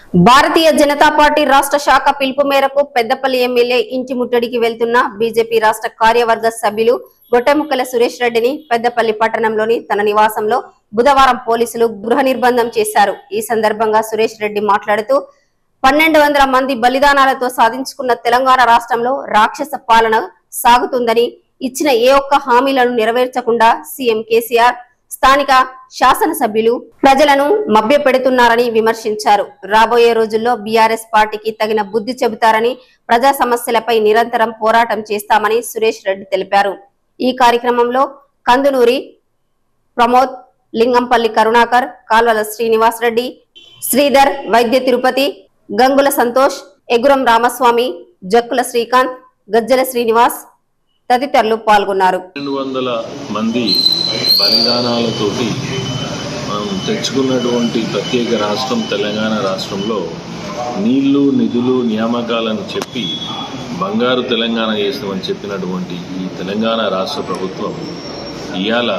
భారతీయ Janata party రాష్ట్ర శాఖ పిలుపు మేరకు పెద్దపల్లి ఎమ్మెల్యే ఇంటి ముట్టడికి వెళ్తున్న బీజేపీ రాష్ట్ర కార్యవర్గ సభ్యులు గొట్టెముక్కల సురేష్ రెడ్డిని పెద్దపల్లి పట్టణంలోని తన నివాసంలో బుధవారం పోలీసులు గృహ నిర్బంధం చేశారు ఈ సందర్భంగా సురేష్ రెడ్డి మాట్లాడుతూ పన్నెండు వందల మంది బలిదానాలతో సాధించుకున్న తెలంగాణ రాష్ట్రంలో రాక్షస పాలన సాగుతుందని ఇచ్చిన ఏ ఒక్క హామీలను నెరవేర్చకుండా సీఎం కేసీఆర్ స్థానిక శాసనసభ్యులు ప్రజలను మభ్యపెడుతున్నారని విమర్శించారు రాబోయే రోజుల్లో బీఆర్ఎస్ పార్టీకి తగిన బుద్ధి చెబుతారని ప్రజా సమస్యలపై నిరంతరం పోరాటం చేస్తామని సురేష్ రెడ్డి తెలిపారు ఈ కార్యక్రమంలో కందునూరి ప్రమోద్ లింగంపల్లి కరుణాకర్ కాల్వల శ్రీనివాస్ రెడ్డి శ్రీధర్ వైద్య తిరుపతి గంగుల సంతోష్ ఎగురం రామస్వామి జక్కుల శ్రీకాంత్ గజ్జల శ్రీనివాస్ తదితరులు పాల్గొన్నారు రెండు వందల మంది బలిదానాలతోటి మనం తెచ్చుకున్నటువంటి ప్రత్యేక రాష్ట్రం తెలంగాణ రాష్ట్రంలో నీళ్లు నిధులు నియామకాలను చెప్పి బంగారు తెలంగాణ చేస్తామని చెప్పినటువంటి ఈ తెలంగాణ రాష్ట్ర ప్రభుత్వం ఇవాళ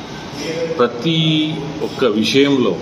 ప్రతి ఒక్క విషయంలో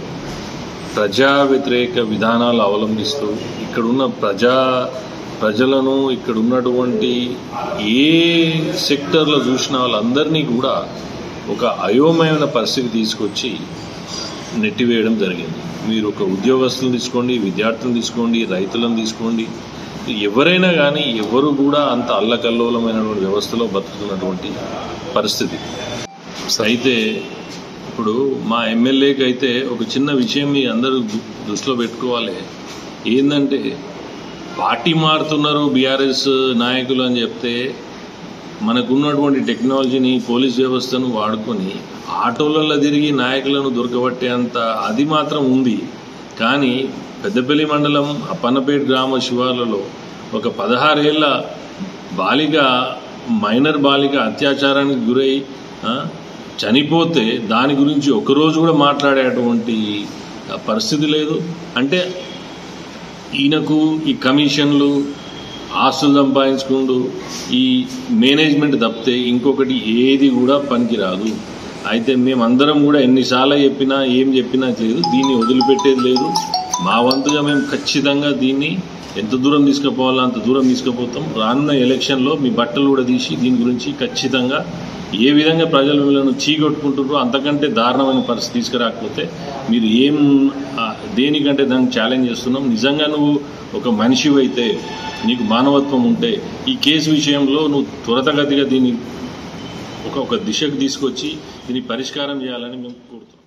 ప్రజా వ్యతిరేక విధానాలు అవలంబిస్తూ ఇక్కడున్న ప్రజా ప్రజలను ఇక్కడ ఉన్నటువంటి ఏ సెక్టర్లో చూసిన వాళ్ళందరినీ కూడా ఒక అయోమయమైన పరిస్థితి తీసుకొచ్చి నెట్టివేయడం జరిగింది మీరు ఒక ఉద్యోగస్తులను తీసుకోండి విద్యార్థులను తీసుకోండి రైతులను తీసుకోండి ఎవరైనా కానీ ఎవరు కూడా అంత అల్లకల్లోలమైనటువంటి వ్యవస్థలో బతుకుతున్నటువంటి పరిస్థితి అయితే ఇప్పుడు మా ఎమ్మెల్యేకి అయితే ఒక చిన్న విషయం మీ అందరూ దు- దృష్టిలో పెట్టుకోవాలి ఏంటంటే పార్టీ మారుతున్నారు బీఆర్ఎస్ నాయకులు అని చెప్తే మనకున్నటువంటి టెక్నాలజీని పోలీస్ వ్యవస్థను వాడుకొని ఆటోలలో తిరిగి నాయకులను దొరకబట్టేంత అది మాత్రం ఉంది కానీ పెద్దపల్లి మండలం అప్పన్నపేట గ్రామ శివార్లలో ఒక పదహారేళ్ల బాలిక మైనర్ బాలిక అత్యాచారానికి గురై ఆ, చనిపోతే దాని గురించి ఒకరోజు కూడా మాట్లాడేటువంటి పరిస్థితి లేదు అంటే ఈయనకు ఈ కమిషన్లు ఆస్తులు సంపాదించుకుంటూ ఈ మేనేజ్మెంట్ తప్పితే ఇంకొకటి ఏది కూడా పనికిరాదు అయితే మేమందరం కూడా ఎన్నిసార్లు చెప్పినా ఏం చెప్పినా లేదు దీన్ని వదిలిపెట్టేది లేదు మా వంతుగా మేము ఖచ్చితంగా దీన్ని ఎంత దూరం తీసుకుపోవాలో అంత దూరం తీసుకుపోతాం రానున్న ఎలక్షన్లో మీ బట్టలు కూడా తీసి దీని గురించి ఖచ్చితంగా ఏ విధంగా ప్రజలు వీళ్ళను చీకొట్టుకుంటారో అంతకంటే దారుణమైన పరిస్థితి తీసుకురాకపోతే మీరు ఏం ఆ, దేనికంటే దానికి ఛాలెంజ్ చేస్తున్నాం నిజంగా నువ్వు ఒక మనిషివైతే నీకు మానవత్వం ఉంటే ఈ కేసు విషయంలో నువ్వు త్వరతగతిగా దీన్ని ఒక ఒక దిశకు తీసుకొచ్చి దీన్ని పరిష్కారం చేయాలని మేము కోరుతున్నాం